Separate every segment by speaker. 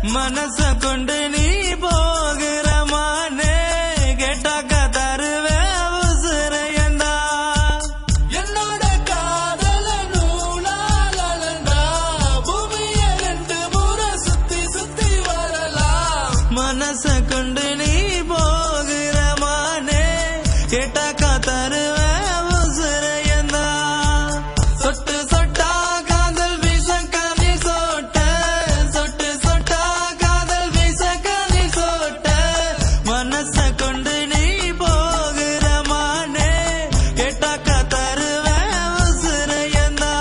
Speaker 1: மனச கொண்டு நீ போகிற மானே கேட்டாக்க தருவே உசுரையந்தா
Speaker 2: என்னோட காதல நூலால் அளந்தா பூமிய ரெண்டு முறை சுத்தி சுத்தி வரலாம்
Speaker 1: மனச கொண்டு நீ போகிற மானே கேட்டாக்க தருவே உசுரையந்தா சொட்டு சொட்டா காதல் வீசக்கனி சோட்ட சொட்டு சொட்டா காதல் வீசக்கனி சோட்ட மனச கொண்டு நீ போகிற மானே கேட்டாக்க தருவே உசுரையந்தா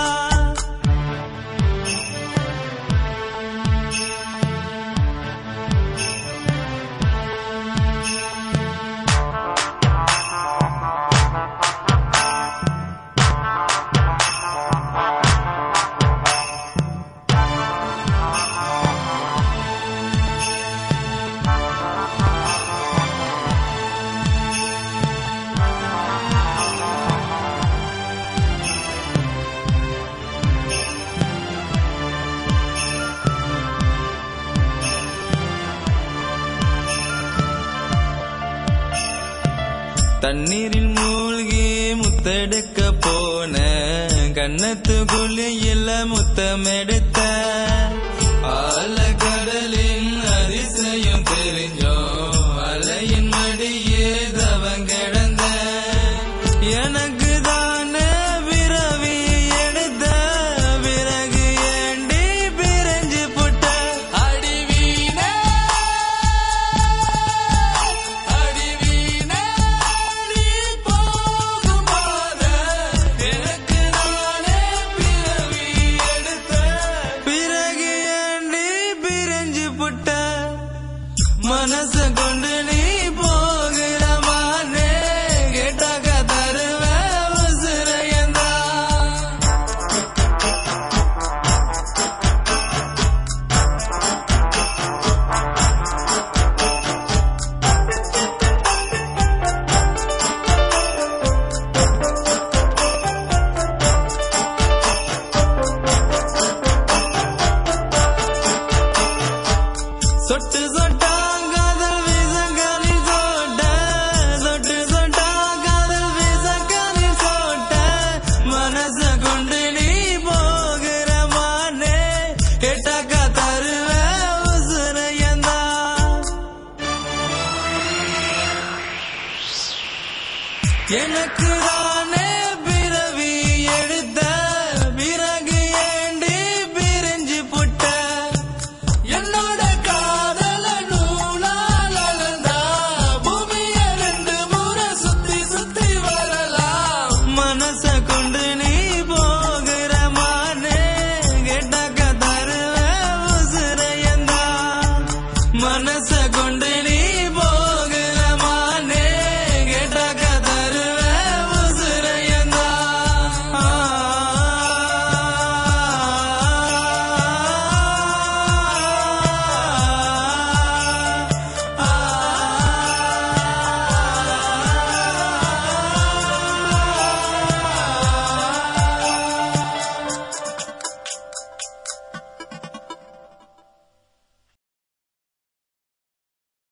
Speaker 1: தண்ணீரில் மூழ்கி முத்தெடுக்க போன கன்னத்து குழியில முத்தமெடுத்த ஆழ கடலின் அதிசயம் தெரிஞ்சோம் அலையின் மடியே தவம் கிடந்த எனக்கு தானே பிறவி எடுத்த பிறகு ஏண்டி பிரிஞ்சு புட்ட
Speaker 2: அடிவீனே அடிவீனே நீ போகுமாற எனக்கு நானே பிறவி எடுத்த
Speaker 1: பிறகு ஏண்டி பிரிஞ்சு புட்ட மனச கொண்டு நீ போகிற மானே கேட்டாக்க தருவ உசுரையந்தா சொட்டு சொட்டா காதல் வீசங்கனி சோட்ட சொட்டு சொட்டா காதல் வீசங்கனி சோட்ட மனச கொண்டு நீ போகிற மானே கேட்டாக்க தருவ உசுரையந்தா எனக்கு தானே பிறவி எடுத்த பிறகு ஏண்டி பிரிஞ்சு புட்ட
Speaker 2: என்னோட காதல நூலால் அளந்தா பூமிய ரெண்டு முறை சுத்தி சுத்தி வரலாம்
Speaker 1: மனச கொண்டு நீ போகிற மானே கேட்டாக்க தருவ உசுரையந்தா மனச